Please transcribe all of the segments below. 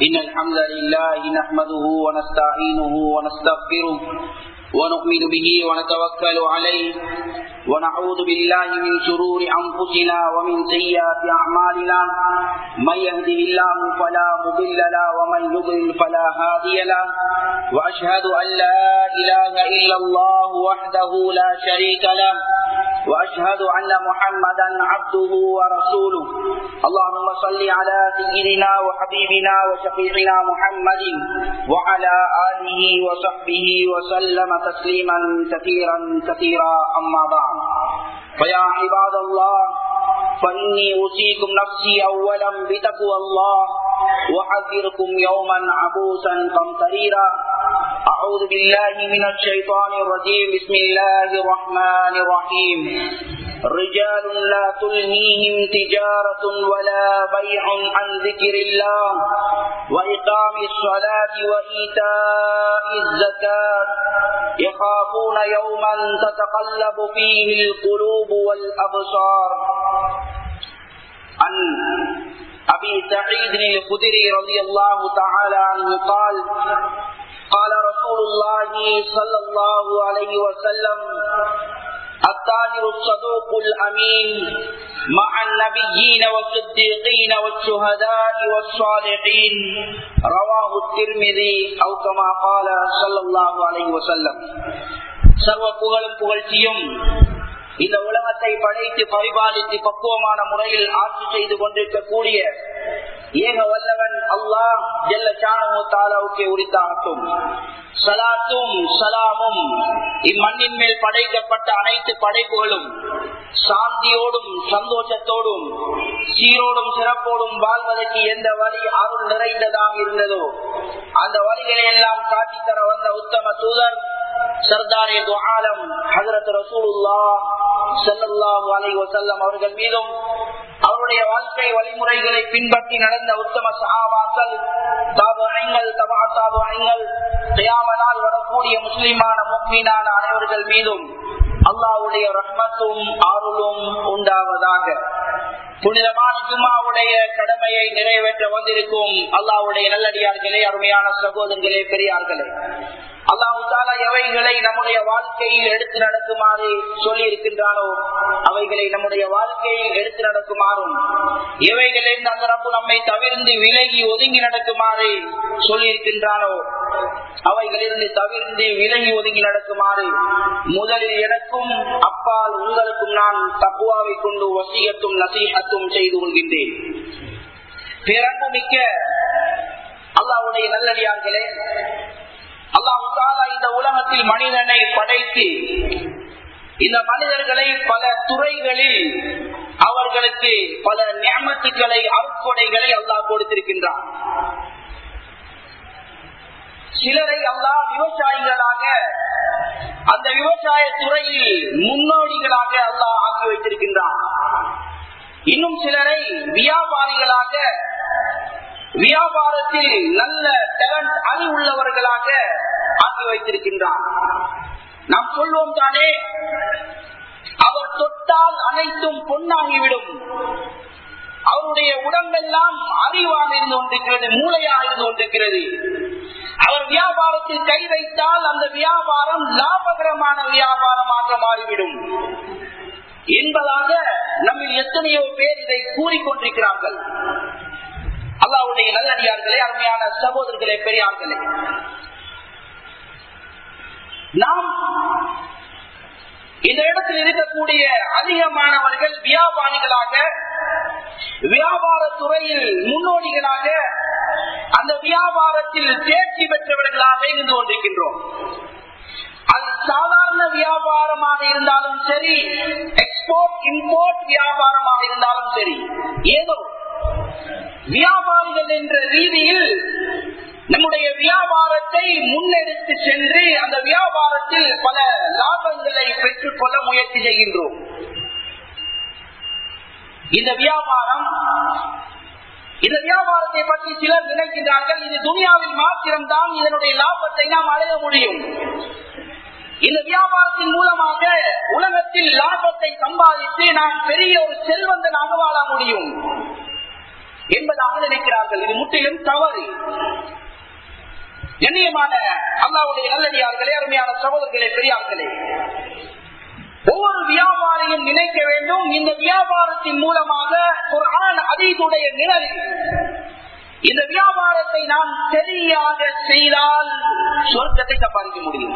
إن الحمد لله نحمده ونستعينه ونستغفره ونؤمن به ونتوكل عليه ونعوذ بالله من شرور أنفسنا ومن سيئات أعمالنا من يهده الله فلا مضل له ومن يضلل فلا هادي له وأشهد أن لا إله إلا الله وحده لا شريك له وأشهد أن محمدا عبده ورسوله اللهم صل على سيدنا وحبيبنا وشفيعنا محمد وعلى آله وصحبه وسلم تسليما كثيرا كثيرا أما بعد فيا عباد الله فإني أوصيكم نفسي أولا بتقوى الله وحذركم يوما عبوسا قمطريرا أعوذ بالله من الشيطان الرجيم بسم الله الرحمن الرحيم رجال لا تلهيهم تجارة ولا بيع عن ذكر الله وإقام الصلاة وإيتاء الزكاة يخافون يوما تتقلب فيه القلوب والأبصار عن أبي سعيد الخدري رضي الله تعالى عنه قال قال رسول الله صلى الله عليه وسلم التاجر الصدوق الأمين مع النبيين والصديقين والشهداء والصالحين رواه الترمذي أو كما قال صلى الله عليه وسلم சர்வ புகழும் புகழ்ச்சியும் இந்த உலகத்தை படைத்து பரிபாலித்து பக்குவமான முறையில் ஆட்சி செய்து கொண்டிருக்கக்கூடிய ஏக வல்லவன் அல்லாஹ் ஜெல்ல சாணமுத்தாலாவுக்கு உரித்தாகட்டும் சலாத்தும் சலாமும் இம்மண்ணின் மேல் படைக்கப்பட்ட அனைத்து படைப்புகளும் சாந்தியோடும் சந்தோஷத்தோடும் சீரோடும் சிறப்போடும் வாழ்வதற்கு எந்த வழி அருள் நிறைந்ததாக இருந்ததோ அந்த வழிகளை எல்லாம் காட்டித்தர வந்த உத்தம தூதர் சர்தாரே ஆலம் ஹசரத் ரசூலுல்லா செல்லல்லாஹு அலை வசல்லம் அவர்கள் மீதும் அவருடைய வாழ்க்கை வழிமுறைகளை பின்பற்றி நடந்த உத்தம சகாபாக்கள் தாபுங்கள் தபா தாபுங்கள் தயாமனால் வரக்கூடிய முஸ்லிமான முக்மீனான அனைவர்கள் மீதும் அல்லாவுடைய ரஹ்மத்தும் ஆறுலும் உண்டாவதாக புனிதமான ஜும்மாவுடைய கடமையை நிறைவேற்ற வந்திருக்கும் அல்லாவுடைய நல்லடியார்களே அருமையான சகோதரர்களே பெரியார்களே அல்லாஹு தாலா எவைகளை நம்முடைய வாழ்க்கையில் எடுத்து நடக்குமாறு சொல்லி இருக்கின்றானோ அவைகளை நம்முடைய வாழ்க்கையில் எடுத்து நடக்குமாறும் எவைகளை அந்த ரப்பு நம்மை தவிர்ந்து விலகி ஒதுங்கி நடக்குமாறு சொல்லி இருக்கின்றானோ அவைகளிலிருந்து தவிர்ந்து விலகி ஒதுங்கி நடக்குமாறு முதலில் எனக்கும் அப்பால் உங்களுக்கும் நான் தப்புவாவை கொண்டு வசியத்தும் நசீகத்தும் செய்து கொள்கின்றேன் பிறகு மிக்க அல்லாவுடைய நல்லடியார்களே அல்லாஹு தாலா இந்த உலகத்தில் மனிதனை படைத்து இந்த மனிதர்களை பல துறைகளில் அவர்களுக்கு பல ஞாபகத்துக்களை அருக்கொடைகளை அல்லாஹ் கொடுத்திருக்கின்றார் சிலரை அல்லாஹ் விவசாயிகளாக அந்த விவசாய துறையில் முன்னோடிகளாக அல்லாஹ் ஆக்கி வைத்திருக்கின்றார் இன்னும் சிலரை வியாபாரிகளாக வியாபாரத்தில் நல்ல டேலண்ட் அறிவுள்ளவர்களாக ஆக்கி வைத்திருக்கின்றார் நாம் சொல்வோம் தானே அவர் தொட்டால் அனைத்தும் பொன்னாகிவிடும் அவருடைய உடம்பெல்லாம் அறிவாக இருந்து கொண்டிருக்கிறது மூளையாக இருந்து கொண்டிருக்கிறது அவர் வியாபாரத்தில் கை வைத்தால் அந்த வியாபாரம் லாபகரமான வியாபாரமாக மாறிவிடும் என்பதாக நம்மில் எத்தனையோ பேர் இதை கூறிக்கொண்டிருக்கிறார்கள் அல்லாவுடைய நல்லடியார்களே அருமையான சகோதரர்களே பெரியார்களே நாம் இந்த இடத்தில் இருக்கக்கூடிய அதிகமானவர்கள் வியாபாரிகளாக வியாபார துறையில் முன்னோடிகளாக அந்த வியாபாரத்தில் தேர்ச்சி பெற்றவர்களாக இருந்து கொண்டிருக்கின்றோம் அது சாதாரண வியாபாரமாக இருந்தாலும் சரி எக்ஸ்போர்ட் இம்போர்ட் வியாபாரமாக இருந்தாலும் சரி ஏதோ வியாபாரிகள் என்ற ரீதியில் நம்முடைய வியாபாரத்தை முன்னெடுத்து சென்று அந்த வியாபாரத்தில் பல லாபங்களை பெற்றுக் கொள்ள முயற்சி செய்கின்றோம் இந்த வியாபாரம் இந்த வியாபாரத்தை பற்றி சிலர் நினைக்கிறார்கள் இது துனியாவில் மாத்திரம்தான் இதனுடைய லாபத்தை நாம் அடைய முடியும் இந்த வியாபாரத்தின் மூலமாக உலகத்தில் லாபத்தை சம்பாதித்து நாம் பெரிய ஒரு செல்வந்தனாக வாழ முடியும் என்பதாக நினைக்கிறார்கள் இது முற்றிலும் தவறு கண்ணியமான அல்லாவுடைய நல்லடியார்களே அருமையான சகோதரர்களே பெரியார்களே ஒவ்வொரு வியாபாரியும் நினைக்க வேண்டும் இந்த வியாபாரத்தின் மூலமாக ஒரு ஆண் அதீதுடைய நிழலில் இந்த வியாபாரத்தை நாம் சரியாக செய்தால் சொர்க்கத்தை சம்பாதிக்க முடியும்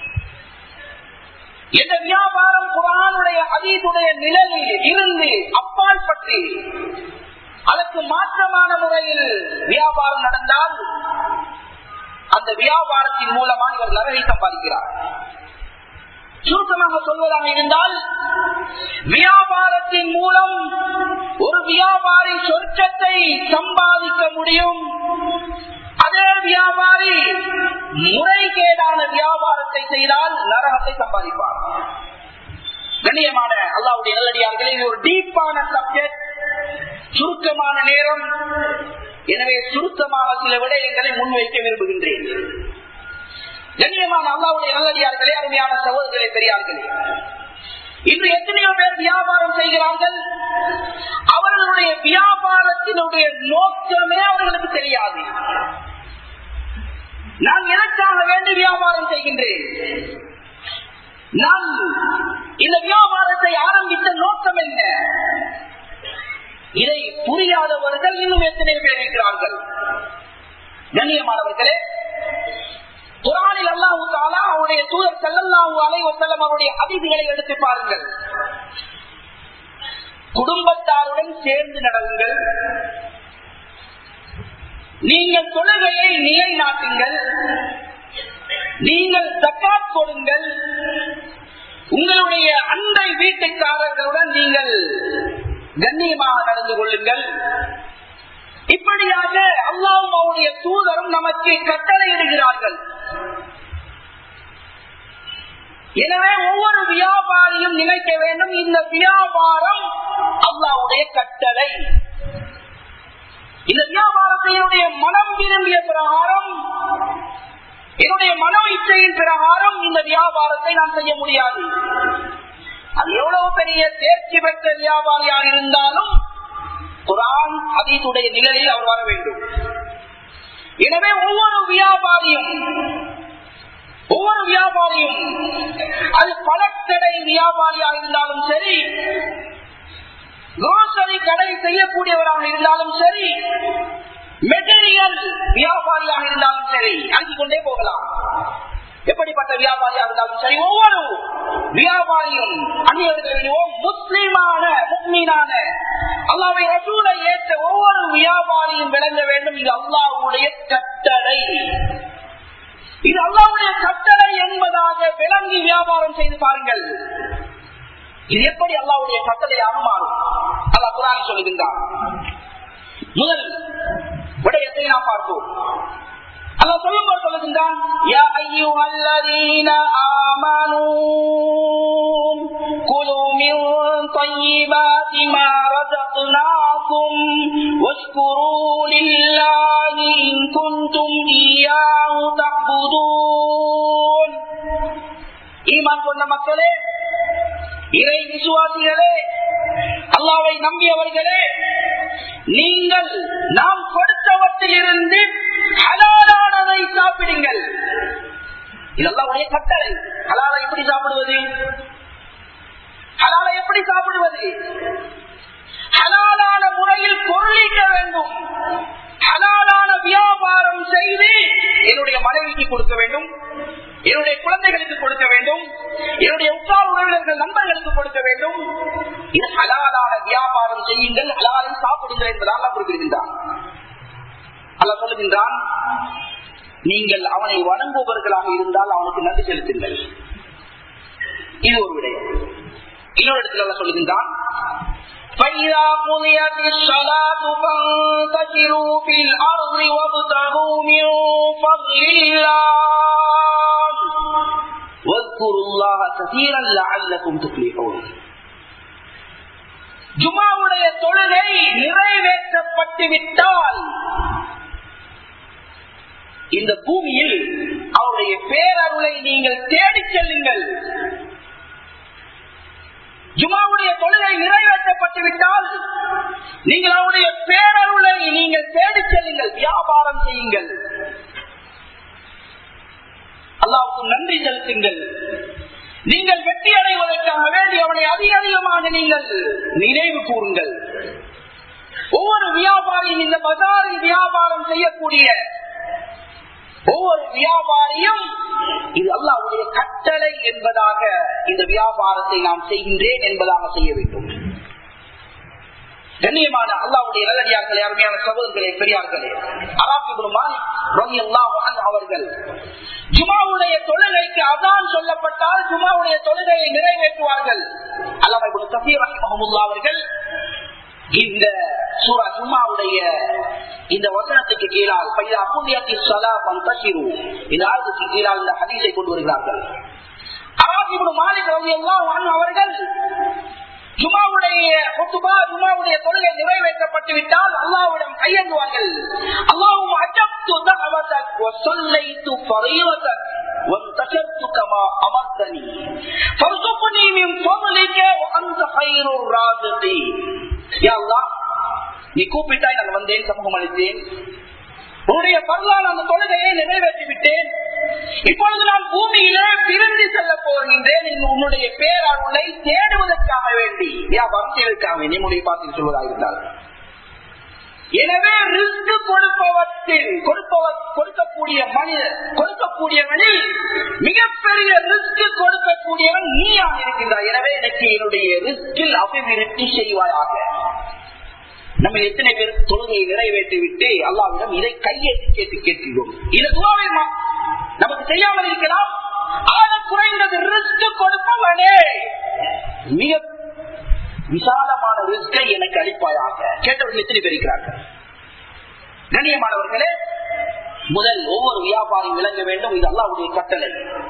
இந்த வியாபாரம் குரானுடைய அதீதுடைய நிழலில் இருந்து அப்பால் பற்றி அதற்கு மாற்றமான முறையில் வியாபாரம் நடந்தால் அந்த வியாபாரத்தின் மூலமா இவர் நரகை சம்பாதிக்கிறார் சுருக்கமாக சொல்வதாக இருந்தால் வியாபாரத்தின் மூலம் ஒரு வியாபாரி சொர்க்கத்தை சம்பாதிக்க முடியும் அதே வியாபாரி முறைகேடான வியாபாரத்தை செய்தால் நரகத்தை சம்பாதிப்பார் கண்ணியமான அல்லாவுடைய நல்லடியார்களே இது ஒரு டீப்பான சப்ஜெக்ட் சுருக்கமான நேரம் எனவே சுருக்கமாக சில விடயங்களை முன்வைக்க விரும்புகின்றேன் கண்ணியமான அல்லாவுடைய நல்லடியார்களே அருமையான சகோதரர்களே பெரியார்களே இன்று எத்தனையோ பேர் வியாபாரம் செய்கிறார்கள் அவர்களுடைய வியாபாரத்தினுடைய நோக்கமே அவர்களுக்கு தெரியாது நான் எதற்காக வேண்டி வியாபாரம் செய்கின்றேன் நான் இந்த வியாபாரத்தை ஆரம்பித்த நோக்கம் என்ன இதை புரியாதவர்கள் இன்னும் எத்தனை பேர் இருக்கிறார்கள் கண்ணியமானவர்களே குரானில் அல்லாஹு தாலா அவருடைய தூதர் செல்லல்லாஹு அலைவசல்லம் அவருடைய அதிதிகளை எடுத்து பாருங்கள் குடும்பத்தாருடன் சேர்ந்து நடவுங்கள் நீங்கள் தொழுகையை நிலை நாட்டுங்கள் நீங்கள் தக்காத் கொடுங்கள் உங்களுடைய அண்டை வீட்டுக்காரர்களுடன் நீங்கள் கண்ணியமாக நடந்து கொள்ளுங்கள் இப்படியாக அல்லாவும் அவருடைய தூதரும் நமக்கு கட்டளையிடுகிறார்கள் எனவே ஒவ்வொரு வியாபாரியும் நினைக்க வேண்டும் இந்த வியாபாரம் அல்லாவுடைய கட்டளை இந்த வியாபாரத்தை என்னுடைய மனம் விரும்பிய பிரகாரம் என்னுடைய மன இச்சையின் பிரகாரம் இந்த வியாபாரத்தை நான் செய்ய முடியாது அது எவ்வளவு பெரிய தேர்ச்சி பெற்ற வியாபாரியாக இருந்தாலும் குரான் அதீதுடைய நிலையில் அவர் வர வேண்டும் எனவே ஒவ்வொரு வியாபாரியும் ஒவ்வொரு வியாபாரியும் அது பழக்கடை வியாபாரியாக இருந்தாலும் சரி குரோசரி கடை செய்யக்கூடியவராக இருந்தாலும் சரி மெட்டீரியல் வியாபாரியாக இருந்தாலும் சரி அங்கிக் கொண்டே போகலாம் எப்படிப்பட்ட வியாபாரியாக இருந்தாலும் சரி ஒவ்வொரு வியாபாரியும் அந்நியர்களிலோ முஸ்லிமான முக்மீனான அல்லாவை ரசூலை ஏற்ற ஒவ்வொரு வியாபாரியும் விளங்க வேண்டும் இது அல்லாவுடைய கட்டளை இது அல்லாவுடைய கட்டளை என்பதாக விளங்கி வியாபாரம் செய்து பாருங்கள் இது எப்படி அல்லாவுடைய கட்டளையாக மாறும் அல்லா குரான் சொல்லுகின்றான் முதல் விடயத்தை நாம் பார்ப்போம் அல்லா சொல்லும்போது சொல்லுகின்றான் யா அய்யுஹல்லதீன ஆமனூ குலு மின் طيبات ما رزقناكم واشكروا لله إن كنتم إياه تعبدون ஈமான் கொண்ட மக்களே இறை விசுவாசிகளே அல்லாவை நம்பியவர்களே நீங்கள் நாம் கொடுத்தவற்றிலிருந்து ஹலாலானதை சாப்பிடுங்கள் இதெல்லாம் உடைய கட்டளை ஹலாலை எப்படி சாப்பிடுவது ஹலாலை எப்படி சாப்பிடுவது ஹலாலான முறையில் பொருளிக்க வேண்டும் ஹலாலான வியாபாரம் செய்து என்னுடைய மனைவிக்கு கொடுக்க வேண்டும் என்னுடைய குழந்தைகளுக்கு கொடுக்க வேண்டும் என்னுடைய உற்றார் உறவினர்கள் நண்பர்களுக்கு கொடுக்க வேண்டும் இது ஹலாலான வியாபாரம் செய்யுங்கள் ஹலாலை சாப்பிடுங்கள் என்பதால் குறிப்பிடுகின்றான் அல்ல சொல்லுகின்றான் நீங்கள் அவனை வணங்குபவர்களாக இருந்தால் அவனுக்கு நன்றி செலுத்துங்கள் இது ஒரு விடயம் இன்னொரு இடத்துல அல்ல சொல்லுகின்றான் فإذا قضيت الصلاة فانتشروا في الأرض وابتغوا من فضل الله واذكروا الله كثيرا لعلكم تفلحون ஜுமாவுடைய தொழுகை நிறைவேற்றப்பட்டு விட்டால் இந்த பூமியில் அவருடைய பேரருளை நீங்கள் தேடிச் செல்லுங்கள் ஜுமாவுடைய தொழுகை நிறைவேற்றப்பட்டு விட்டால் நீங்கள் அவருடைய பேரருளை நீங்கள் தேடிச் செல்லுங்கள் வியாபாரம் செய்யுங்கள் அல்லாவுக்கு நன்றி செலுத்துங்கள் நீங்கள் வெற்றி அடைவதற்காக வேண்டி அவனை அதிக அதிகமாக நீங்கள் நினைவு கூறுங்கள் ஒவ்வொரு வியாபாரியும் இந்த பஜாரில் வியாபாரம் செய்யக்கூடிய ஒவ்வொரு வியாபாரியும் இது அல்லாவுடைய கட்டளை என்பதாக இந்த வியாபாரத்தை நாம் செய்கின்றேன் என்பதாக செய்ய வேண்டும் கண்ணியமான அல்லாவுடைய நல்லடியார்களே அருமையான சகோதரர்களே பெரியார்களே அவர்கள் ஜுமாவுடைய தொழுகைக்கு அதான் சொல்லப்பட்டால் ஜுமாவுடைய தொழுகையை நிறைவேற்றுவார்கள் அல்லாம சஃபீர் ரஹிமஹமுல்லா அவர்கள் இந்த சூரா ஜுமாவுடைய இந்த வசனத்துக்கு கீழால் பையா புண்ணியத்தி சலா பந்தசிரு இந்த ஆயுதத்துக்கு கீழால் இந்த ஹதீஸை கொண்டு வருகிறார்கள் அராபிபுடு மாலிக் ரவி எல்லாம் அவர்கள் ஜுமாவுடைய குத்துபா ஜுமாவுடைய தொழுகை நிறைவேற்றப்பட்டு விட்டால் அல்லாவிடம் கையெழுவார்கள் அல்லாவும் அஜப்து தகவதக் சொல்லைத்து பறையுவதக் وانتشرت كما أمرتني فارزقني من فضلك وأنت خير الرازقين يا الله நீ கூப்பிட்டாய் நான் வந்தேன் சமூகம் அளித்தேன் உன்னுடைய பரலால் அந்த தொழுகையை நிறைவேற்றி விட்டேன் இப்பொழுது நான் பூமியிலே பிரிந்து செல்ல போகின்றேன் உன்னுடைய பேரருளை தேடுவதற்காக வேண்டி வியாபாரம் செய்வதற்காக வேண்டி என்னுடைய பார்த்து சொல்வதாக இருந்தால் எனவே ரிஸ்க் கொடுப்பவற்றில் கொடுப்பவர் கொடுக்கக்கூடிய மனிதர் கொடுக்கக்கூடியவனில் மிகப்பெரிய ரிஸ்க் கொடுக்கக்கூடியவன் நீயாக இருக்கின்றாய் எனவே எனக்கு என்னுடைய ரிஸ்கில் அபிவிருத்தி செய்வாயாக நம்ம எத்தனை பேர் தொழுகையை நிறைவேற்றி விட்டு அல்லாவிடம் இதை கையேற்றி கேட்டு கேட்கிறோம் இது துவாவை நமக்கு செய்யாமல் இருக்கலாம் ஆக குறைந்தது ரிஸ்க் கொடுப்பவனே மிக விசாலமான ரிஸ்கை எனக்கு அளிப்பாயாக கேட்டவர்கள் எத்தனை பேர் இருக்கிறார்கள் கண்ணியமானவர்களே முதல் ஒவ்வொரு வியாபாரம் விளங்க வேண்டும் இது அல்லாவுடைய கட்டளை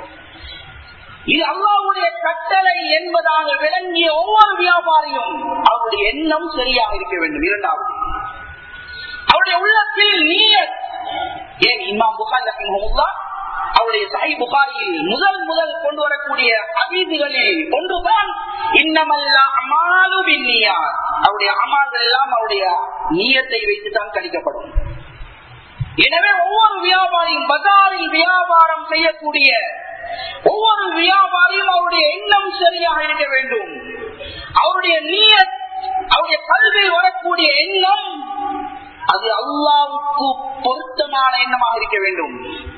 இது அல்லாவுடைய கட்டளை என்பதாக விளங்கிய ஒவ்வொரு வியாபாரியும் அவருடைய எண்ணம் சரியாக இருக்க வேண்டும் இரண்டாவது அவருடைய உள்ளத்தில் நீய ஏன் இமாம் புகார் ரஹிமஹுல்லா அவருடைய சஹி புகாரியில் முதல் முதல் கொண்டு வரக்கூடிய அதீதிகளில் ஒன்றுதான் இன்னமல்ல அமாலு பின்னியார் அவருடைய அமால்கள் எல்லாம் அவருடைய நீயத்தை வைத்துதான் கணிக்கப்படும் எனவே ஒவ்வொரு வியாபாரியும் பஜாரில் வியாபாரம் செய்யக்கூடிய ஒவ்வொரு வியாபாரியும் அவருடைய எண்ணம் சரியாக இருக்க வேண்டும் அவருடைய நீய அவருடைய கல்வியில் வரக்கூடிய எண்ணம் அது அல்லாவுக்கு பொருத்தமான எண்ணமாக இருக்க வேண்டும்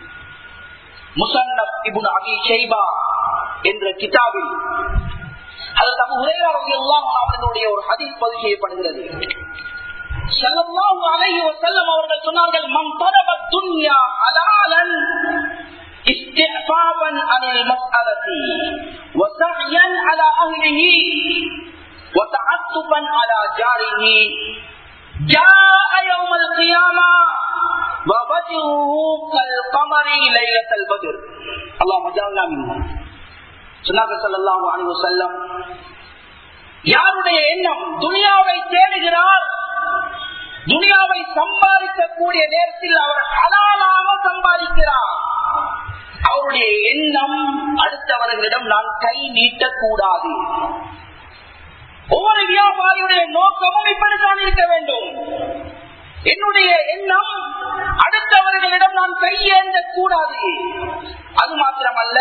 முசன்னப் இபுன் அபி ஷைபா என்ற கிதாபில் அது தம் உரையாளர்கள் அவர்களுடைய ஒரு ஹதீஸ் பதிவு செய்யப்படுகிறது அவர்கள் சொன்னார்கள் மம் பரவ துன்யா அலாலன் استعفافا عن المسألة وسعيا على أهله وتعطفا على جاره جاء يوم القيامة ووجهه كالقمر ليلة البدر اللهم جعلنا منهم சொன்னார்கள் சல்லாஹூ அலி வசல்லம் யாருடைய எண்ணம் துனியாவை தேடுகிறார் துனியாவை சம்பாதிக்கக்கூடிய நேரத்தில் அவர் ஹலாலாக சம்பாதிக்கிறார் அவருடைய எண்ணம் அடுத்தவர்களிடம் நான் கை நீட்டக்கூடாது ஒவ்வொரு வியாபாரியுடைய நோக்கமும் இப்படித்தான் இருக்க வேண்டும் என்னுடைய எண்ணம் அடுத்தவர்களிடம் நான் கையேந்த கூடாது அது மாத்திரமல்ல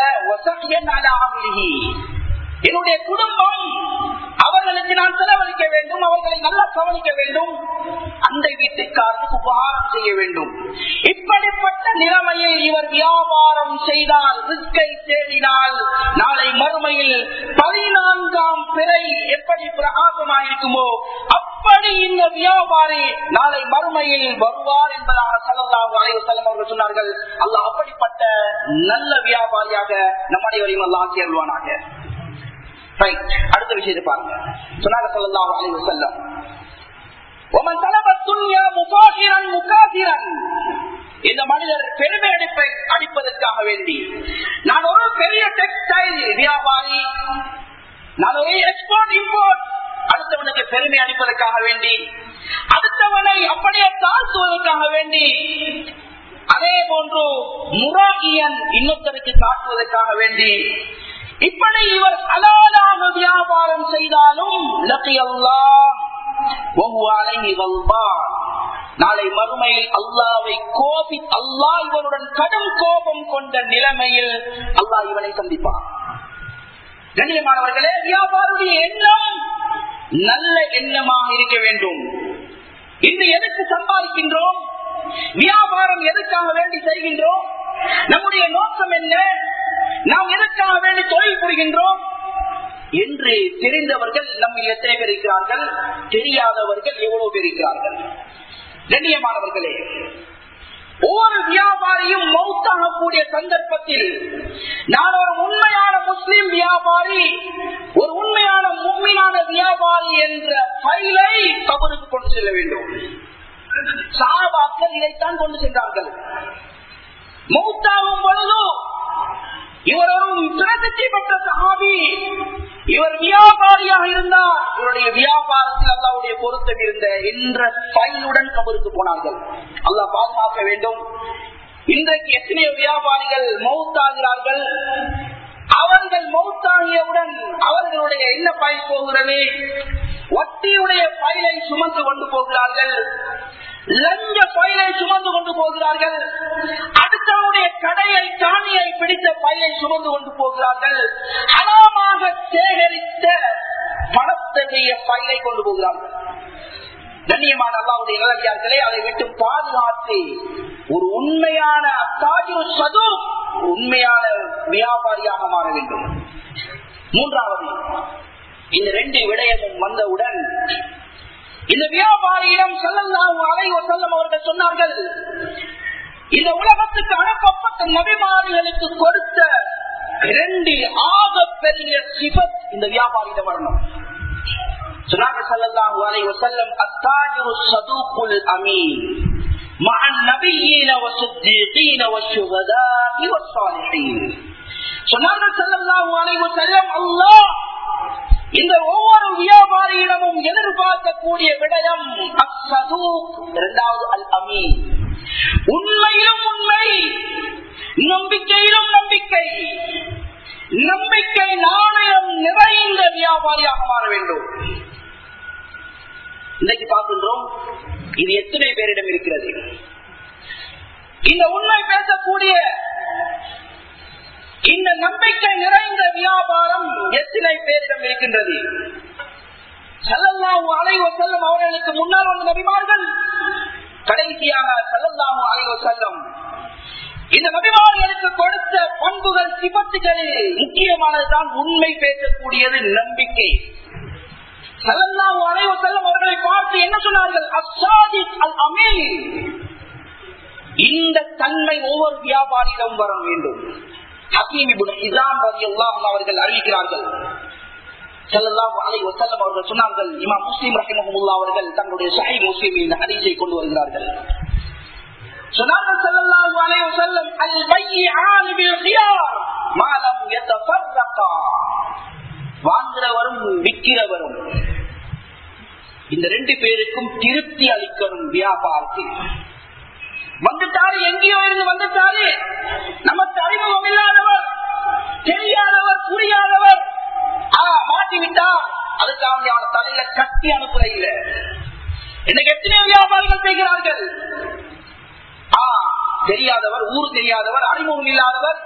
என்னுடைய குடும்பம் அவர்களுக்கு நான் செலவழிக்க வேண்டும் அவர்களை நல்லா கவனிக்க வேண்டும் அந்த வீட்டுக்காரருக்கு உபகாரம் செய்ய வேண்டும் இப்படிப்பட்ட நிலைமையில் இவர் வியாபாரம் செய்தால் ரிஸ்கை தேடினால் நாளை மறுமையில் பதினான்காம் பிறை எப்படி பிரகாசமாயிருக்குமோ அப்படி இந்த வியாபாரி நாளை மறுமையில் வருவார் என்பதாக சல்லல்லாஹு அலைஹி வஸல்லம் அவர்கள் சொன்னார்கள் அல்லாஹ் அப்படிப்பட்ட நல்ல வியாபாரியாக நம் அனைவரையும் அல்லாஹ் ஆக்கி அருள்வானாக அடுத்த விஷயத்தை பாருங்க சொன்னாங்க சல்லல்லாஹு அலைஹி வஸல்லம் ومن طلب الدنيا مفاخرا مكافرا இந்த மனிதர் பெருமை அடிப்பை அடிப்பதற்காக வேண்டி நான் ஒரு பெரிய டெக்ஸ்டைல் வியாபாரி நான் ஒரு எக்ஸ்போர்ட் இம்போர்ட் அடுத்தவனுக்கு பெருமை அடிப்பதற்காக வேண்டி அடுத்தவனை அப்படியே தாழ்த்துவதற்காக வேண்டி அதே போன்று முராகியன் இன்னொருத்தருக்கு காட்டுவதற்காக வேண்டி இப்படி இவர் ஹலாலான வியாபாரம் செய்தாலும் லக்கி அல்லாஹ் வஹுவ அலைஹி கல்பான். நாளை மறுமையில் அல்லாவை கோபி அல்லாஹ் இவனுடன் கடும் கோபம் கொண்ட நிலைமையில் அல்லாஹ் இவனை சந்திப்பான் கண்ணியமானவர்களே வியாபாருடைய எண்ணம் நல்ல எண்ணமாக இருக்க வேண்டும் இன்று எதுக்கு சம்பாதிக்கின்றோம் வியாபாரம் எதுக்காக வேண்டி செய்கின்றோம் நம்முடைய நோக்கம் என்ன நாம் எதற்காக வேண்டி தொழில் புரிகின்றோம் என்று தெரிந்தவர்கள் நம்ம எத்தனை பேர் இருக்கிறார்கள் தெரியாதவர்கள் எவ்வளவு பேர் இருக்கிறார்கள் கண்ணியமானவர்களே ஒவ்வொரு வியாபாரியும் மௌத்தாகக்கூடிய சந்தர்ப்பத்தில் நான் ஒரு உண்மையான முஸ்லிம் வியாபாரி ஒரு உண்மையான உண்மையான வியாபாரி என்ற பயிலை கபருக்கு கொண்டு செல்ல வேண்டும் சாபாக்கள் இதைத்தான் கொண்டு சென்றார்கள் மௌத்தாகும் பொழுது இவர் ஒரு பிரசித்தி பெற்ற சஹாபி இவர் வியாபாரியாக இருந்தார் இவருடைய வியாபாரத்தில் அல்லாவுடைய பொருத்தம் இருந்த என்ற பயிலுடன் கபருக்கு போனார்கள் அல்லாஹ் பாதுகாக்க வேண்டும் இன்றைக்கு எத்தனை வியாபாரிகள் மௌத்தாகிறார்கள் அவர்கள் மௌத்தாகியவுடன் அவர்களுடைய என்ன பயில் போகிறது வட்டியுடைய பயிலை சுமந்து கொண்டு போகிறார்கள் லஞ்ச பயிலை சுமந்து கொண்டு போகிறார்கள் அடுத்தவருடைய கடையை காணியை பிடித்த பயிலை சுமந்து கொண்டு போகிறார்கள் அலாமாக சேகரித்த பணத்தகைய பயிலை கொண்டு போகிறார்கள் கண்ணியமான அல்லாவுடைய நிலவியார்களே அதை விட்டு பாதுகாத்து ஒரு உண்மையான அத்தாஜு சது உண்மையான வியாபாரியாக மாற வேண்டும் மூன்றாவது இந்த ரெண்டு விடயமும் வந்தவுடன் இந்த வியாபாரியிடம் செல்லலாம் அலைவ செல்லம் அவர்கள் சொன்னார்கள் இந்த உலகத்துக்கு அனுப்பப்பட்ட நபிமாரிகளுக்கு கொடுத்த இரண்டு ஆக பெரிய சிபத் இந்த வியாபாரியிடம் வரணும் சொன்னாங்க சல்லல்லாஹு அலைஹி வஸல்லம் அத்தாஜிரு ஸதூகுல் அமீன் مع النبيين والصديقين والشهداء والصالحين சொன்னாங்க சல்லல்லாஹு அலைஹி வஸல்லம் அல்லாஹ் இந்த ஒவ்வொரு வியாபாரியிடமும் எதிர்பார்க்கக்கூடிய விடயம் அஸ்ஸதூக் இரண்டாவது அல் அமீன் உண்மையிலும் உண்மை நம்பிக்கையிலும் நம்பிக்கை நம்பிக்கை நாணயம் நிறைந்த வியாபாரியாக மாற வேண்டும் இன்னைக்கு பார்க்கின்றோம் இது எத்தனை பேரிடம் இருக்கிறது இந்த உண்மை பேசக்கூடிய இந்த நம்பிக்கை நிறைந்த வியாபாரம் எத்தனை பேரிடம் இருக்கின்றது சல்லல்லாஹு அலைஹி வஸல்லம் அவர்களுக்கு முன்னால் வந்த நபிமார்கள் கடைசியாக சல்லல்லாஹு அலைஹி வஸல்லம் இந்த நபிமார்களுக்கு கொடுத்த பண்புகள் சிபத்துகளில் முக்கியமானதுதான் உண்மை பேசக்கூடியது நம்பிக்கை சல்லல்லாஹு அலைஹி வஸல்லம் அவர்களை பார்த்து என்ன சொன்னார்கள் அஸ்ஸாதிக் அல் அமீன் இந்த தன்மை ஒவ்வொரு வியாபாரியிடம் வர வேண்டும் ஹக்கீம் இப்னு ஹிஸாம் ரலியல்லாஹு அன்ஹு அவர்கள் அறிவிக்கிறார்கள் ஸல்லல்லாஹு அலைஹி வஸல்லம் அவர்கள் சொன்னார்கள் இமாம் முஸ்லிம் ரஹிமஹுல்லாஹ் அவர்கள் தங்களுடைய சஹீஹ் முஸ்லிமில் இந்த ஹதீஸை கொண்டு வருகிறார்கள் சொன்னார்கள் ஸல்லல்லாஹு அலைஹி வஸல்லம் அல் பையான் பில் கியார் மா லம் யதஃபர்ரகா வாங்குறவரும் விற்கிறவரும் இந்த ரெண்டு பேருக்கும் திருப்தி அளிக்கணும் வியாபாரத்தில் வந்துட்டாரு எங்கேயோ இருந்து வந்துட்டாரு நமக்கு அறிமுகம் இல்லாதவர் தெரியாதவர் புரியாதவர் மாட்டி விட்டா அதுக்கு அவங்க அவன தலையில கட்டி அனுப்புற இல்ல இன்னைக்கு எத்தனை வியாபாரிகள் செய்கிறார்கள் ஆ தெரியாதவர் ஊர் தெரியாதவர் அறிமுகம் இல்லாதவர்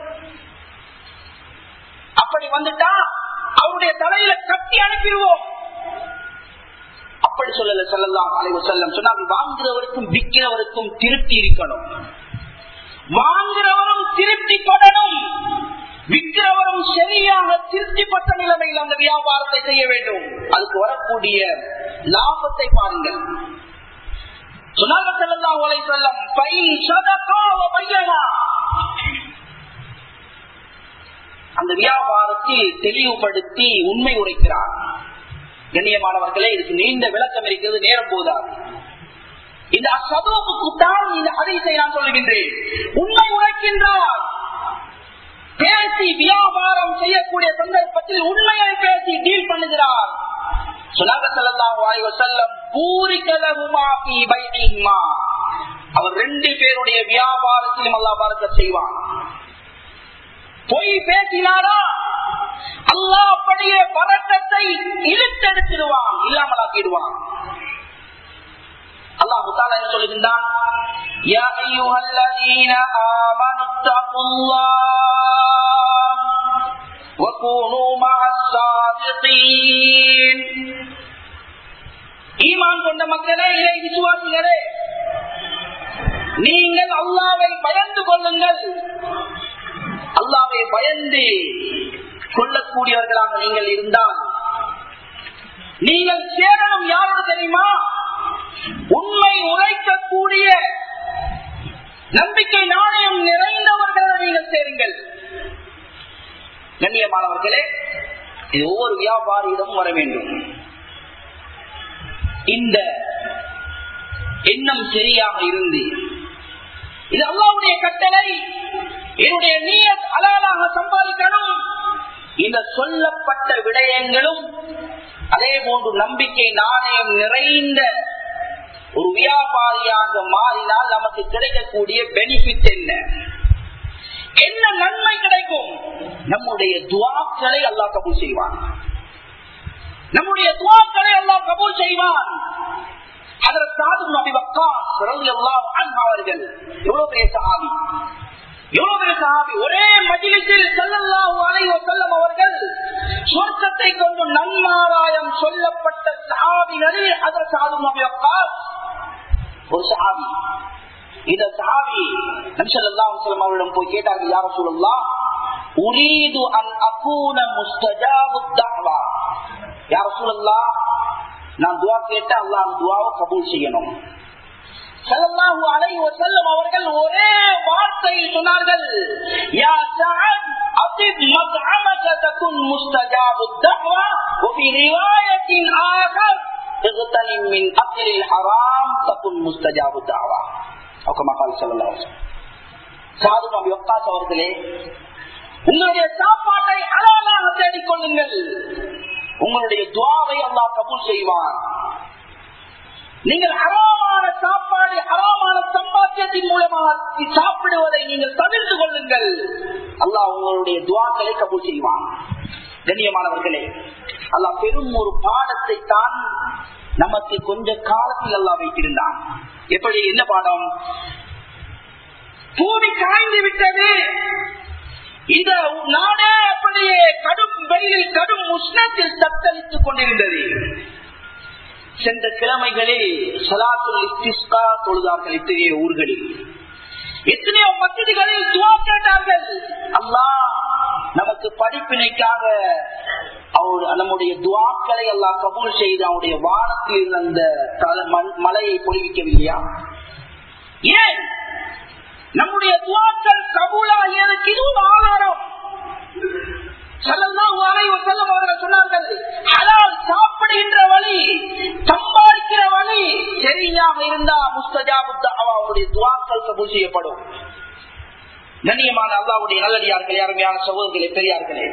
அப்படி வந்துட்டா அவருடைய தலையில கட்டி அனுப்பிடுவோம் அப்படி சொல்லல சொல்லலாம் அலைவ செல்லம் சொன்னாங்க வாங்குறவருக்கும் விற்கிறவருக்கும் திருப்தி இருக்கணும் வாங்குறவரும் திருப்தி படணும் விற்கிறவரும் சரியாக திருப்திப்பட்ட நிலைமையில் அந்த வியாபாரத்தை செய்ய வேண்டும் அதுக்கு வரக்கூடிய லாபத்தை பாருங்கள் சொன்னாங்க செல்லலாம் உலை செல்லம் பை சதகாவ பையனா அந்த வியாபாரத்தில் தெளிவுபடுத்தி உண்மை உரைக்கிறார் கண்ணியமானவர்களே இதுக்கு நீண்ட விளக்கம் இருக்கிறது நேரம் போதாது இந்த சதுவுக்கு தான் இந்த ஹரிசை நான் சொல்லுகின்றேன் உண்மை உரைக்கின்றார் பேசி வியாபாரம் செய்யக்கூடிய சந்தர்ப்பத்தில் உண்மையை பேசி டீல் பண்ணுகிறார் சொன்னாங்க செல்லலாம் வாய்வு செல்லம் பூரிக்கலகுமா அவர் ரெண்டு பேருடைய வியாபாரத்திலும் அல்லா பார்க்க செய்வான் பொய் பேசினாரா அல்லாஹ் அப்படியே பறக்கத்தை இழுத்தெடுத்துடுவான் இல்லாமலாக்கிடுவான் அல்லாஹ் தாலா என்ன சொல்லுகின்றான் يا أيها الذين آمنوا اتقوا الله وكونوا مع الصادقين ஈமான் கொண்ட மக்களே இறை விசுவாசிகளே நீங்கள் அல்லாவை பயந்து கொள்ளுங்கள் அல்லாவை பயந்து கொள்ளக்கூடியவர்களாக நீங்கள் இருந்தால் நீங்கள் சேரணும் யாரோடு தெரியுமா உண்மை உரைக்கக்கூடிய நம்பிக்கை நாணயம் நிறைந்தவர்கள் நீங்கள் சேருங்கள் கண்ணியமானவர்களே இது ஒவ்வொரு வியாபாரியிடம் வர வேண்டும் இந்த எண்ணம் சரியாக இருந்து இது அல்லாவுடைய கட்டளை என்னுடைய நீயத் அலாலாக சம்பாதிக்கணும் இந்த சொல்லப்பட்ட விடயங்களும் அதே போன்று நம்பிக்கை நாணயம் நிறைந்த ஒரு வியாபாரியாக மாறினால் நமக்கு கிடைக்கக்கூடிய பெனிஃபிட் என்ன என்ன நன்மை கிடைக்கும் நம்முடைய துவாக்களை அல்லாஹ் கபூல் செய்வான் நம்முடைய துவாக்களை அல்லாஹ் கபூல் செய்வான் அதற்கு சாது நபி வக்காஸ் ரலியல்லாஹு அன்ஹு அவர்கள் எவ்வளவு பெரிய சஹாபி எவ்வளவு பெரிய சஹாபி ஒரே மஜ்லிஸில் ஸல்லல்லாஹு அலைஹி வஸல்லம் அவர்கள் சொர்க்கத்தை கொண்டு நன்மாராயம் சொல்லப்பட்ட சஹாபிகளில் அதற்கு சாது நபி வக்காஸ் ஒரு சஹாபி இந்த சஹாபி நபி ஸல்லல்லாஹு அலைஹி வஸல்லம் அவரிடம் போய் கேட்டார்கள் யா ரசூலுல்லாஹ் உரீது அன் அகூன முஸ்தஜாபு தஅவா யா ரசூலுல்லாஹ் நான் துவா கேட்ட அல்லாஹ் அந்த துவாவை கபூல் செய்யணும் ஸல்லல்லாஹு அலைஹி வஸல்லம் அவர்கள் ஒரே வார்த்தை சொன்னார்கள் யா சஅத் அத்திப் மத்அமக தகுன் முஸ்தஜாபு தஅவா وفي روايه اخر اغتنم من اكل الحرام تكن مستجاب الدعوه او كما قال صلى الله عليه وسلم சாது நபி வக்காஸ் அவர்களே உங்களுடைய சாப்பாட்டை அழகாக தேடிக்கொள்ளுங்கள் உங்களுடைய துவாவை அல்லாஹ் கபூல் செய்வான் நீங்கள் அறாமான சாப்பாடு அறாமான சம்பாத்தியத்தின் மூலமாக சாப்பிடுவதை நீங்கள் தவிர்த்து கொள்ளுங்கள் அல்லாஹ் உங்களுடைய துவாக்களை கபூல் செய்வான் கண்ணியமானவர்களே அல்லாஹ் பெரும் ஒரு பாடத்தை தான் நமக்கு கொஞ்ச காலத்தில் அல்லாஹ் வைத்திருந்தான் எப்படி என்ன பாடம் பூமி காய்ந்து விட்டது இந்த நாடே அப்படியே கடும் வெயிலில் கடும் உஷ்ணத்தில் தத்தளித்துக் கொண்டிருந்தது சென்ற கிழமைகளில் சலாத்துல் இஸ்திஸ்கா தொழுதார்கள் இத்தகைய ஊர்களில் எத்தனையோ மசிதிகளில் துவா கேட்டார்கள் அல்லாஹ் நமக்கு படிப்பினைக்காக அவர் நம்முடைய துவாக்களை எல்லாம் கபூல் செய்து அவருடைய வானத்தில் இருந்த அந்த தல- மண்- மலையை பொழிவிக்கவில்லையா ஏன் நம்முடைய துவாக்கள் கபூலாகியதுக்கு இது ஒரு ஆதாரம் ஸல்லல்லாஹு அலைஹி வஸல்லம் அவர்கள் சொன்னார்கள் ஹலால் சாப்பிடுகின்ற வழி சம்பாதிக்கிற வழி சரியாக இருந்தா முஸ்தஜாபு அவருடைய துவாக்கள் கபூல் செய்யப்படும் கண்ணியமான அல்லாவுடைய நல்லடியார்களே அருமையான சகோதரர்களே பெரியார்களே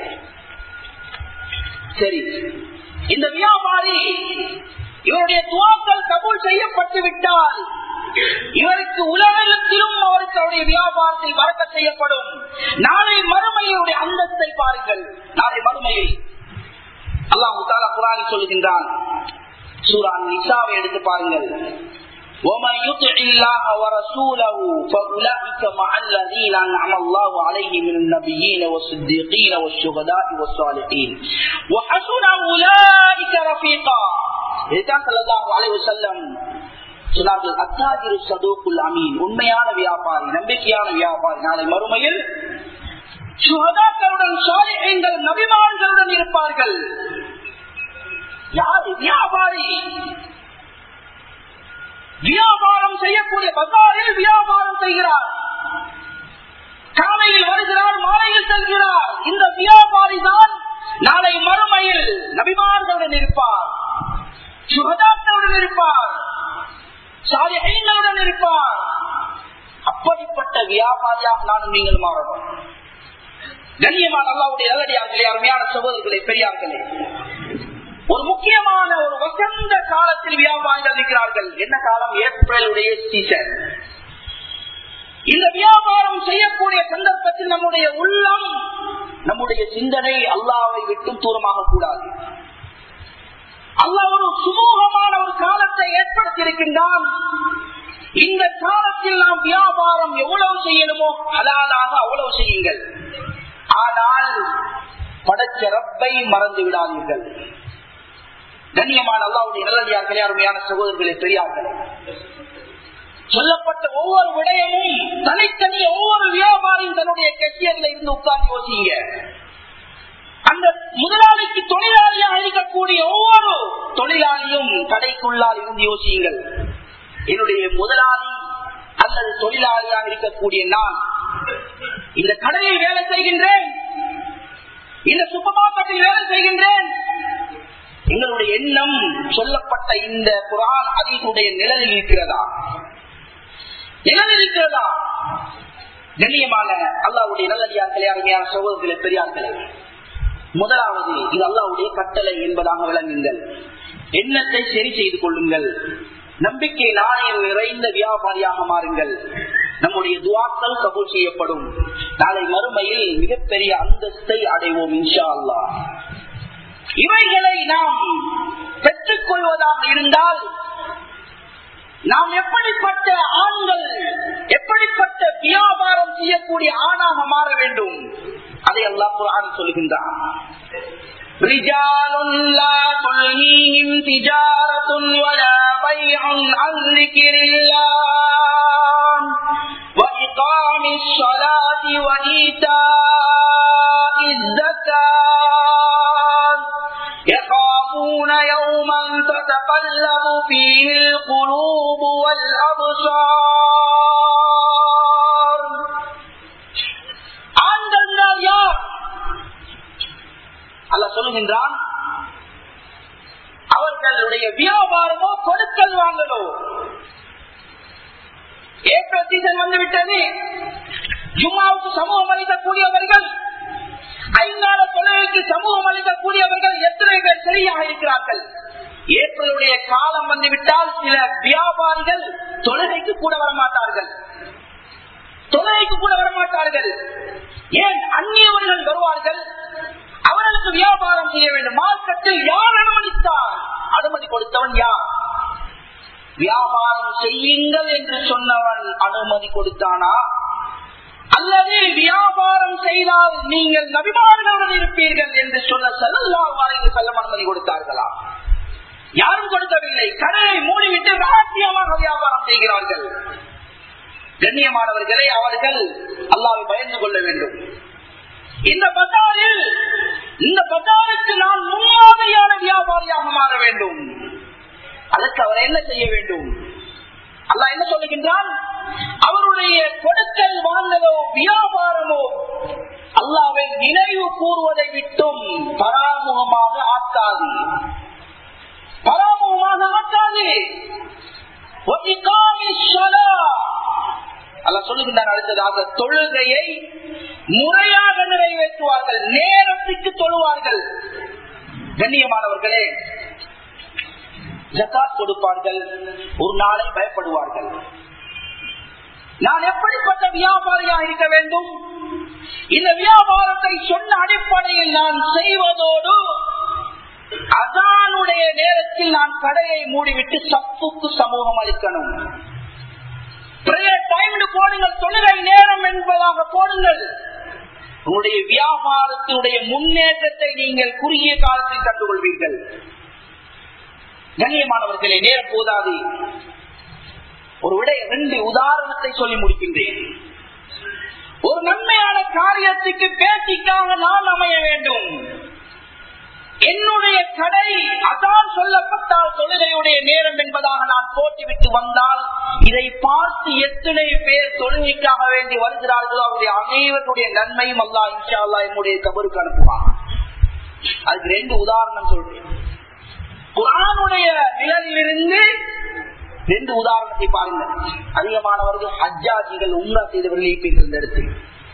சரி இந்த வியாபாரி இவருடைய துவாக்கள் கபூல் செய்யப்பட்டு விட்டால் இவருக்கு உலகத்திலும் அவருக்கு அவருடைய வியாபாரத்தில் வரக்க செய்யப்படும் நாளை மறுமையுடைய அந்தஸ்தை பாருங்கள் நாளை மறுமையை அல்லாஹு தாலா குரானி சொல்லுகின்றான் சூரான் நிசாவை எடுத்து பாருங்கள் ومن يطع الله ورسوله فاولئك مع الذين انعم الله عليهم من النبيين والصديقين والشهداء والصالحين وحسن اولئك رفيقا இதுதான் ஸல்லல்லாஹு அலைஹி வஸல்லம் சொன்னார்கள் அத்தாஜிரு சதூக்குல் அமீன் உண்மையான வியாபாரி நம்பிக்கையான வியாபாரி நாளை மறுமையில் சுகதாக்களுடன் சாலிஹீன்கள் நபிமான்களுடன் இருப்பார்கள் யாரு வியாபாரி வியாபாரம் செய்யக்கூடிய பசாரில் வியாபாரம் செய்கிறார் காலையில் வருகிறார் மாலையில் செல்கிறார் இந்த வியாபாரி தான் நாளை மறுமையில் நபிமார்களுடன் இருப்பார் சுகதாக்களுடன் இருப்பார் சாலிஹீன்களுடன் இருப்பார் அப்படிப்பட்ட வியாபாரியாக நானும் நீங்கள் மாறணும் கண்ணியமான அல்லாவுடைய நல்லடியார்களே அருமையான சகோதரர்களே பெரியார்களே ஒரு முக்கியமான ஒரு வசந்த காலத்தில் வியாபாரிகள் இருக்கிறார்கள் என்ன காலம் ஏப்ரலுடைய சீசன் இந்த வியாபாரம் செய்யக்கூடிய சந்தர்ப்பத்தில் நம்முடைய உள்ளம் நம்முடைய சிந்தனை அல்லாவை விட்டும் தூரமாக கூடாது அல்லாஹ் ஒரு சுமூகமான ஒரு காலத்தை ஏற்படுத்தியிருக்கின்றான் இந்த காலத்தில் நாம் வியாபாரம் எவ்வளவு செய்யணுமோ அலாலாக அவ்வளவு செய்யுங்கள் ஆனால் படைச்ச ரப்பை மறந்து விடாதீர்கள் கண்ணியமான அல்லாவுடைய நல்லதியார்களே அருமையான சகோதரர்களே பெரியார்கள் சொல்லப்பட்ட ஒவ்வொரு விடயமும் தனித்தனி ஒவ்வொரு வியாபாரியும் தன்னுடைய கட்சியர்ல இருந்து உட்கார்ந்து யோசிங்க அந்த முதலாளிக்கு தொழிலாளியாக இருக்கக்கூடிய ஒவ்வொரு தொழிலாளியும் கடைக்குள்ளால் இருந்து யோசியுங்கள் என்னுடைய முதலாளி அல்லது தொழிலாளியாக இருக்கக்கூடிய நான் இந்த கடையில் வேலை செய்கின்றேன் இந்த சூப்பர் மார்க்கெட்டில் வேலை செய்கின்றேன் எங்களுடைய எண்ணம் சொல்லப்பட்ட இந்த குரான் அதனுடைய நிழலில் இருக்கிறதா நிழலில் இருக்கிறதா கண்ணியமான அல்லாவுடைய நல்லடியார்களே அருமையான சகோதரர்களே பெரியார்களே முதலாவது இது அல்லாவுடைய கட்டளை என்பதாக விளங்குங்கள் எண்ணத்தை சரி செய்து கொள்ளுங்கள் நம்பிக்கை நாணயம் நிறைந்த வியாபாரியாக மாறுங்கள் நம்முடைய துவாக்கள் கபூல் செய்யப்படும் நாளை மறுமையில் மிகப்பெரிய அந்தஸ்தை அடைவோம் இன்ஷா அல்லா இவைகளை நாம் பெற்றுக் கொள்வதாக இருந்தால் நாம் எப்படிப்பட்ட ஆண்கள் எப்படிப்பட்ட வியாபாரம் செய்யக்கூடிய ஆணாக மாற வேண்டும் அதை அல்லாஹ் குர்ஆன் சொல்கின்றான் رجال لا تلهيهم تجارة ولا بيع عن ذكر الله وإقام الصلاة وإيتاء الزكاة يخافون يوما تتقلب فيه القلوب والأبصار ஆண்கள் யார் அல்ல சொல்லுகின்றான் அவர்களுடைய வியாபாரமோ கொடுக்கல் வாங்கலோ ஏப்ரல் சீசன் வந்துவிட்டது ஜும்மாவுக்கு சமூகம் அளிக்கக்கூடியவர்கள் ஐந்தால தொழிலுக்கு சமூகம் அளிக்கக்கூடியவர்கள் எத்தனை பேர் சரியாக இருக்கிறார்கள் ஏப்ரலுடைய காலம் வந்துவிட்டால் சில வியாபாரிகள் தொழுகைக்கு கூட வரமாட்டார்கள் தொழுகைக்கு கூட வரமாட்டார்கள் ஏன் அந்நியவர்கள் வருவார்கள் அவர்களுக்கு வியாபாரம் செய்ய வேண்டும் மார்க்கத்தில் யார் அனுமதித்தார் அனுமதி கொடுத்தவன் யார் வியாபாரம் செய்யுங்கள் என்று சொன்னவன் அனுமதி கொடுத்தானா அல்லது வியாபாரம் செய்தால் நீங்கள் நபிமார்களுடன் இருப்பீர்கள் என்று சொன்ன செல்லாவாறு செல்லம் அனுமதி கொடுத்தார்களா யாரும் கொடுக்கவில்லை கடையை மூடிவிட்டு ரகசியமாக வியாபாரம் செய்கிறார்கள் கண்ணியமானவர்களே அவர்கள் அல்லாவை பயந்து கொள்ள வேண்டும் இந்த பஜாரில் இந்த பஜாருக்கு நான் முன்மாதிரியான வியாபாரியாக மாற வேண்டும் அதற்கு அவர் என்ன செய்ய வேண்டும் அல்லா என்ன சொல்லுகின்றான் அவருடைய கொடுக்கல் வாங்கலோ வியாபாரமோ அல்லாவை நினைவு கூறுவதை விட்டும் பராமுகமாக ஆக்காது பராமுகமாக ஆக்காது அல்ல சொல்லுகின்றார் அடுத்ததாக தொழுகையை முறையாக நிறைவேற்றுவார்கள் நேரத்துக்கு தொழுவார்கள் கண்ணியமானவர்களே ஜக்காத் கொடுப்பார்கள் ஒரு நாளை பயப்படுவார்கள் நான் எப்படிப்பட்ட வியாபாரியாக இருக்க வேண்டும் இந்த வியாபாரத்தை சொன்ன அடிப்படையில் நான் செய்வதோடு அதானுடைய நேரத்தில் நான் கடையை மூடிவிட்டு சப்புக்கு சமூகம் அளிக்கணும் போடுங்கள் தொழுகை நேரம் என்பதாக போடுங்கள் உங்களுடைய வியாபாரத்தினுடைய முன்னேற்றத்தை நீங்கள் குறுகிய காலத்தில் கண்டுகொள்வீர்கள் கண்ணியமானவர்களே நேரம் போதாது ஒரு விட ரெண்டு உதாரணத்தை சொல்லி முடிக்கின்றேன் ஒரு நன்மையான காரியத்துக்கு பேச்சுக்காக நான் அமைய வேண்டும் என்னுடைய கடை அதான் சொல்லப்பட்டால் தொழுகையுடைய நேரம் என்பதாக நான் போட்டிவிட்டு வந்தால் இதை பார்த்து எத்தனை பேர் தொழுகைக்காக வேண்டி வருகிறார்களோ அவருடைய அனைவருடைய நன்மையும் அல்லா இன்ஷா அல்லா என்னுடைய கபருக்கு அனுப்புவான் அதுக்கு ரெண்டு உதாரணம் சொல்றேன் குரானுடைய நிழலிலிருந்து ரெண்டு உதாரணத்தை பாருங்கள் அதிகமானவர்கள் ஹஜ்ஜாஜிகள் உம்ரா செய்தவர்கள் இருப்பீர்கள் இந்த இடத்தில்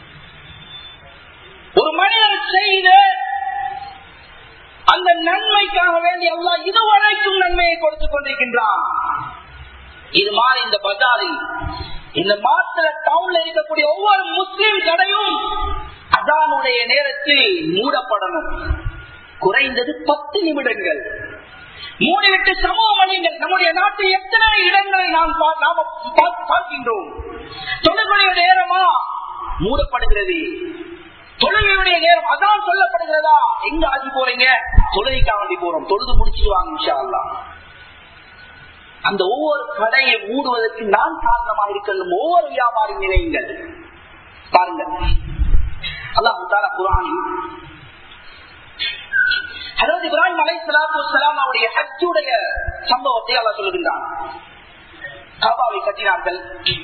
ஒரு மனிதர் செய்த அந்த நன்மைக்காக வேண்டி அல்லா இதுவரைக்கும் நன்மையை கொடுத்துக் கொண்டிருக்கின்றான் இது மாதிரி இந்த பஜாரில் இந்த மாத்திர டவுன்ல இருக்கக்கூடிய ஒவ்வொரு முஸ்லிம் கடையும் அதானுடைய நேரத்தில் மூடப்படணும் குறைந்தது பத்து நிமிடங்கள் மூடிவிட்டு சமூக மணிகள் நம்முடைய நாட்டில் எத்தனை இடங்களை நாம் பா- நாம பா- பார்க்கின்றோம் தொழுகையுடைய நேரமா மூடப்படுகிறது தொழுகையுடைய நேரம் அதான் சொல்லப்படுகிறதா எங்க ஆகி போறீங்க தொழுகைக்காக வேண்டி போறோம் தொழுது முடிச்சுட்டு வாங்க இன்ஷா அல்லாஹ். அந்த ஒவ்வொரு கடையை மூடுவதற்கு நான் காரணமாக இருக்கிறது ஒவ்வொரு வியாபாரி நிலையங்கள் பாருங்க அல்லாஹ் தாலா குரானில் ஹதரத் இப்ராஹிம் அலை சலாத்து வலாம் அவருடைய ஹஜ்ஜுடைய சம்பவத்தை அல்லாஹ் சொல்லுகின்றான் காபாவை கட்டினார்கள்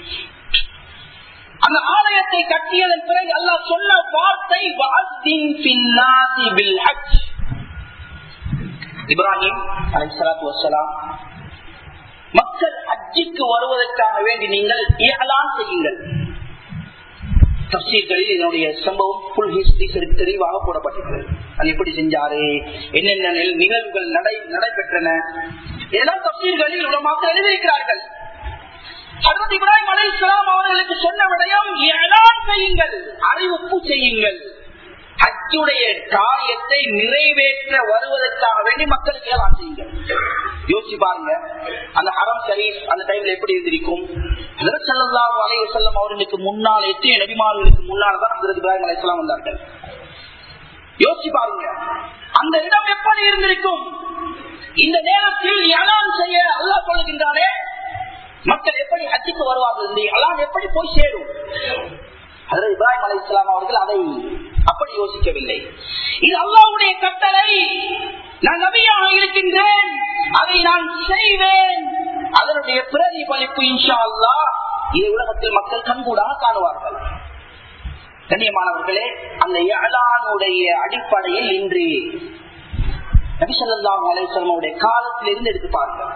அந்த ஆலயத்தை கட்டியதன் பிறகு அல்லாஹ் சொன்ன வார்த்தை "வஅஸ்தின் ஃபின்னாசி பில் ஹஜ்." இப்ராஹிம் அலை சலாத்து வலாம் மக்கள் ஹஜ்ஜிக்கு வருவதற்காக வேண்டி நீங்கள் ஏலான் செய்யுங்கள் தப்சீர்களில் இதனுடைய சம்பவம் புல் ஹிஸ்டரி தெளிவாக போடப்பட்டிருக்கிறது அது எப்படி செஞ்சாரு என்னென்ன நில்- நிகழ்வுகள் நடை நடைபெற்றன இதெல்லாம் தப்சீர்களில் உலமாக்கள் எழுதியிருக்கிறார்கள் ஹஜரத் இப்ராஹிம் அலைஹிஸ்ஸலாம் அவர்களுக்கு சொன்ன விடயம் ஏலான் செய்யுங்கள் அறிவிப்பு செய்யுங்கள் ஹஜ்ஜுடைய காரியத்தை நிறைவேற்ற வருவதற்காக வேண்டி மக்களுக்கு ஏலான் செய்யுங்கள் யோசிச்சு பாருங்க அந்த ஹரம் ஷரீஃப் அந்த டைம்ல எப்படி இருந்திருக்கும் ஹஜரத் ஸல்லல்லாஹு அலைஹி வஸல்லம் அவர்களுக்கு முன்னால் எத்தனை நபிமார்களுக்கு முன்னால் தான் ஹஜரத் இப்ராஹிம் அலைஹிஸ்ஸலாம் வந்தார்கள் யோசிச்சு பாருங்க அந்த இடம் எப்படி இருந்திருக்கும் இந்த நேரத்தில் ஏலான் செய்ய அல்லாஹ் சொல்லுகின்றானே மக்கள் எப்படி ஹஜ்ஜுக்கு வருவார்கள் இந்த அலாம் எப்படி போய் சேரும் அதில் இப்ராஹிம் அலி இஸ்லாம் அவர்கள் அதை அப்படி யோசிக்கவில்லை இது அல்லாவுடைய கட்டளை நான் நபியாக இருக்கின்றேன் அதை நான் செய்வேன் அதனுடைய பிரதிபலிப்பு இன்ஷா அல்லாஹ் இதை உலகத்தில் மக்கள் கண்கூடாக காணுவார்கள் கண்ணியமானவர்களே அந்த ஏழானுடைய அடிப்படையில் இன்று நபிசல்லாஹு அலைவசலமுடைய காலத்தில் இருந்து எடுத்து பாருங்கள்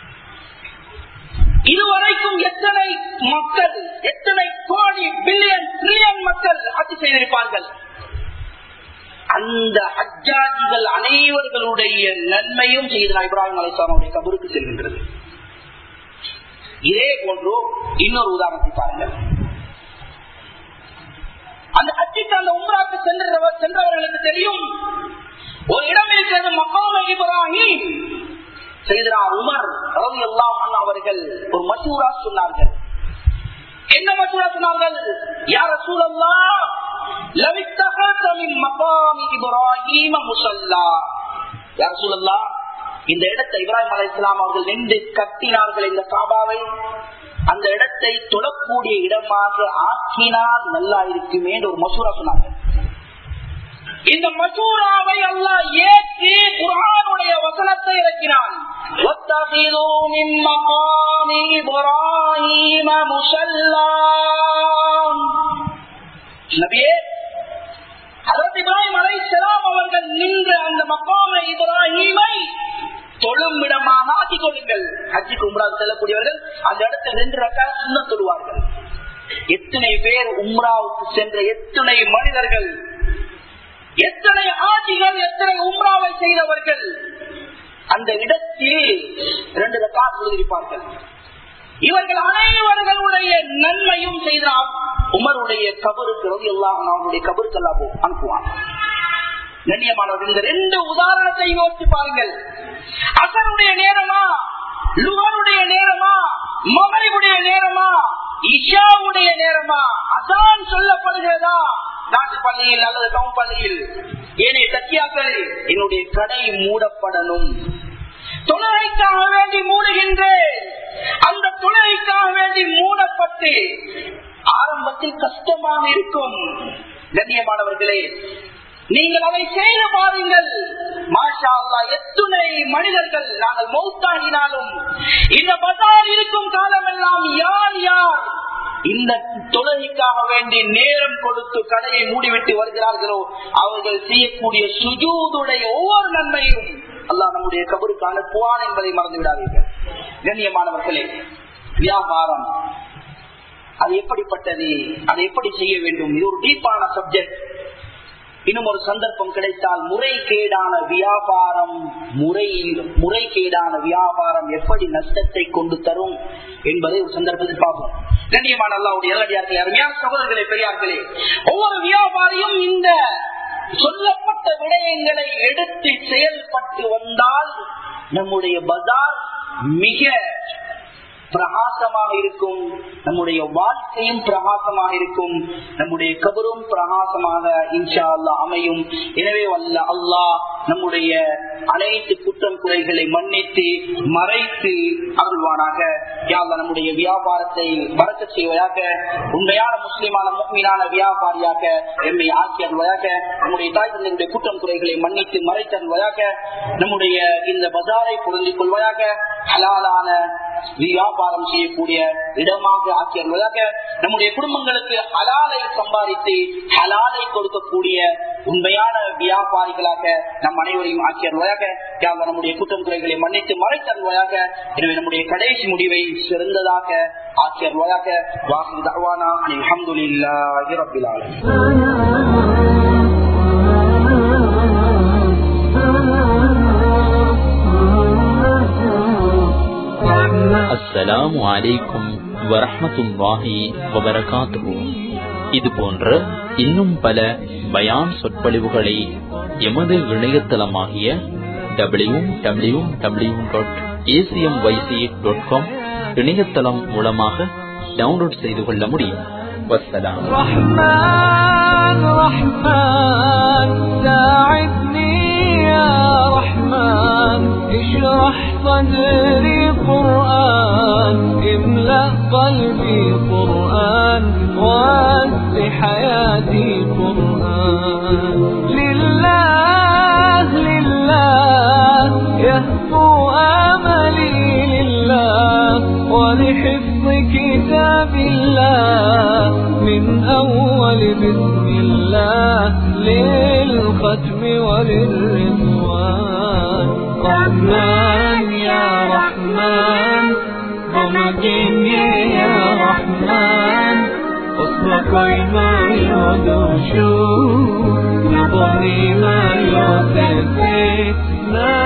இதுவரைக்கும் எத்தனை மக்கள் எத்தனை கோடி பில்லியன் ட்ரில்லியன் மக்கள் ஆட்சி செய்திருப்பார்கள் அந்த ஹஜ்ஜாஜிகள் அனைவர்களுடைய நன்மையும் செய்தனா இப்ராஹிம் அலிஸ்லாமுடைய கபருக்கு செல்கின்றது இதே போன்று இன்னொரு உதாரணத்தை பாருங்கள் அந்த ஹஜ்ஜிக்கு அந்த உம்ராக்கு சென்றவர் சென்றவர்களுக்கு தெரியும் ஒரு இடம் இருக்கிறது மக்காம இப்ராஹிம் செய்தனா உமர் ரவி எல்லாம் அவர்கள் ஒரு மசூரா சொன்னார்கள் என்ன மசூரா சொன்னார்கள் யார சூழல்லா இந்த இடத்தை இப்ராஹிம் அலி இஸ்லாம் அவர்கள் நின்று கட்டினார்கள் இந்த காபாவை அந்த இடத்தை தொடக்கூடிய இடமாக ஆக்கினால் நல்லா இருக்குமே என்று ஒரு மசூரா சொன்னார்கள் இந்த மசூராவை அல்லாஹ் ஏற்றி குரானுடைய வசனத்தை இறக்கினான் وَاتَّخِذُوا مِن مَّقَامِ إِبْرَاهِيمَ مُصَلًّى நபியே ஹஜரத் இப்ராஹிம் அலைஹிஸ்ஸலாம் அவர்கள் நின்ற அந்த மக்காம இப்ராஹீமை தொழும் இடமாக ஆக்கிக் கொள்ளுங்கள் ஹஜ்ஜுக்கு உம்ரா செல்லக்கூடியவர்கள் அந்த இடத்துல நின்று ரக்கா சுண்ண தொழுவார்கள் எத்தனை பேர் உம்ராவுக்கு சென்ற எத்தனை மனிதர்கள் எத்தனை ஆட்சிகள் எத்தனை உம்ராவை செய்தவர்கள் அந்த இடத்தில் இரண்டு ரக்காத் எழுதியிருப்பார்கள் இவர்கள் அனைவர்களுடைய நன்மையும் செய்தால் உமருடைய கபருக்கு எல்லாம் அவருடைய கபருக்கு எல்லாம் அனுப்புவான் கண்ணியமானவர்கள் இந்த ரெண்டு உதாரணத்தை யோசிச்சு பாருங்கள் அசருடைய நேரமா லுகருடைய நேரமா மகரிவுடைய நேரமா இஷாவுடைய நேரமா அதான் சொல்லப்படுகிறதா நாட்டு பள்ளியில் அல்லது டவுன் பள்ளியில் ஏனைய தக்கியாக்கள் என்னுடைய கடை மூடப்படணும் தொழுகைக்காக வேண்டி மூடுகின்றேன் அந்த தொழுகைக்காக வேண்டி மூடப்பட்டு ஆரம்பத்தில் கஷ்டமாக இருக்கும் கண்ணியமானவர்களே நீங்கள் அதை செய்து பாருங்கள் மாஷா அல்லா எத்துணை மனிதர்கள் நாங்கள் மௌத்தாகினாலும் இந்த பசார் இருக்கும் காலமெல்லாம் யார் யார் இந்த தொழுகைக்காக வேண்டி நேரம் கொடுத்து கடையை மூடிவிட்டு வருகிறார்களோ அவர்கள் செய்யக்கூடிய சுஜூதுடைய ஒவ்வொரு நன்மையும் அல்லாஹ் நம்முடைய கபருக்கு அனுப்புவான் என்பதை மறந்து விடாதீர்கள் கண்ணியமானவர்களே வியாபாரம் அது எப்படிப்பட்டது அதை எப்படி செய்ய வேண்டும் இது ஒரு டீப்பான சப்ஜெக்ட் இன்னும் ஒரு சந்தர்ப்பம் கிடைத்தால் முறைகேடான வியாபாரம் முறையில் முறைகேடான வியாபாரம் எப்படி நஷ்டத்தை கொண்டு தரும் என்பதை ஒரு சந்தர்ப்பத்தில் பார்ப்போம் கண்ணியமான அல்லாவுடைய நல்லடியார்களே அருமையான சகோதரர்களே பெரியார்களே ஒவ்வொரு வியாபாரியும் இந்த சொல்லப்பட்ட விடயங்களை எடுத்து செயல்பட்டு வந்தால் நம்முடைய பஜார் மிக பிரகாசமாக இருக்கும் நம்முடைய வாழ்க்கையும் பிரகாசமாக இருக்கும் நம்முடைய கபரும் பிரகாசமாக இன்ஷா அல்லா அமையும் எனவே வல்ல அல்லாஹ் நம்முடைய அனைத்து குற்றம் குறைகளை மன்னித்து மறைத்து அருள்வானாக யாழ்லா நம்முடைய வியாபாரத்தை வரக்க செய்வதாக உண்மையான முஸ்லிமான முக்மீனான வியாபாரியாக எம்மை ஆக்கி அருள்வதாக நம்முடைய தாய் தந்தையுடைய குற்றம் குறைகளை மன்னித்து மறைத்து அருள்வதாக நம்முடைய இந்த பஜாரை பொருந்திக் கொள்வதாக ஹலாலான வியாபாரம் செய்யக்கூடிய இடமாக ஆக்கி அருள்வதாக நம்முடைய குடும்பங்களுக்கு ஹலாலை சம்பாதித்து ஹலாலை கொடுக்கக்கூடிய உண்மையான வியாபாரிகளாக நம் அனைவரையும் ஆக்கி அருள்வதாக யாவர் நம்முடைய குற்றம் குறைகளை மன்னித்து மறைத்தருள்வதாக எனவே நம்முடைய கடைசி முடிவை சிறந்ததாக ஆக்கி அருள்வதாக வாசி தவானா அலமதுல்லாஹி ரபில் ஆலமீன் அஸ்ஸலாமு அலைக்கும் வரஹமத்துல்லாஹி வபரகாத்துஹு இது போன்ற இன்னும் பல பயான் சொற்பொழிவுகளை எமது இணையதளமாகிய W W W dot ACM YC dot com இணையதளம் மூலமாக டவுன்லோட் செய்து கொள்ள முடியும் வசலாம் رحمن رحمن ساعدني يا رحمن اشرح صدري قرآن املأ قلبي قرآن واسع حياتي قرآن لله لله يهفو آملي لله ولحفظ كتاب الله من أول بسم الله للختم وللرضوان رحمن يا رحمن ضمكني يا رحمن اصبك ما يدوشو نظري ما يوسف